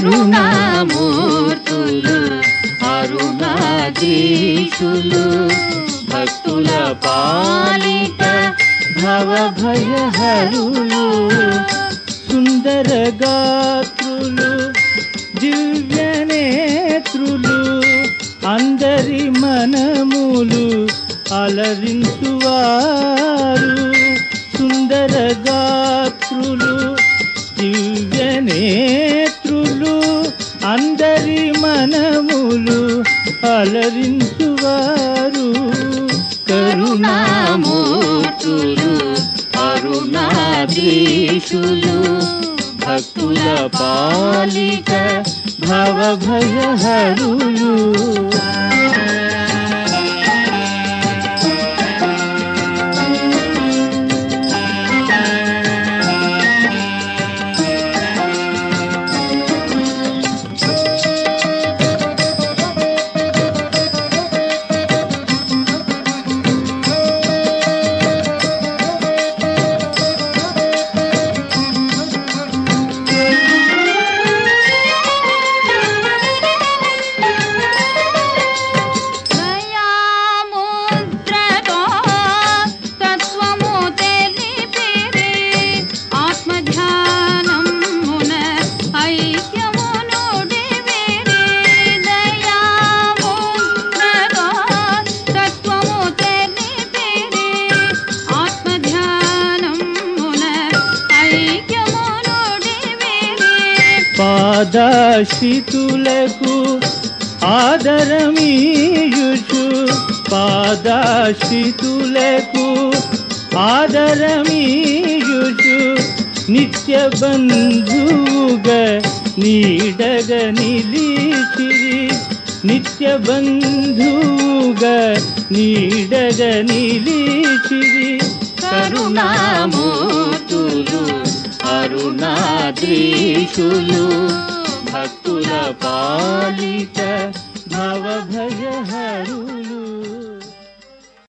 కరుణామూర్తులు అరుణాద్రీషులు భక్తుల పాలిట భవభయహరులు సుందర గాత్రులు దివ్య నేత్రులు అందరి మనములు అలరించువారు సుందర గాత్రులు దివ్య నేత్రులు అందరి మనములు అలరించువారు కరుణామూర్తులు అరుణాద్రీషులు భక్తుల పాలిక భవభయహరులు దయాముద్రతో తత్వము తెలిపిరి ఆత్మధ్యానమున ఐక్యమును డివిరి దయాముద్రతో తత్వము తెలిపిరి ఆత్మధ్యానమున ఐక్యమును డివిరి పాదాశితులకు ఆదరమీయుచు పాదాశితులకు ఆదరమీయుచు నిత్య బంధువుగా నీడగ నిలిచిరి నిత్య బంధువుగా నీడగ నిలిచిరి కరుణామూర్తులు అరుణాద్రీషులు భక్తుల పాలిత భవభయహరులు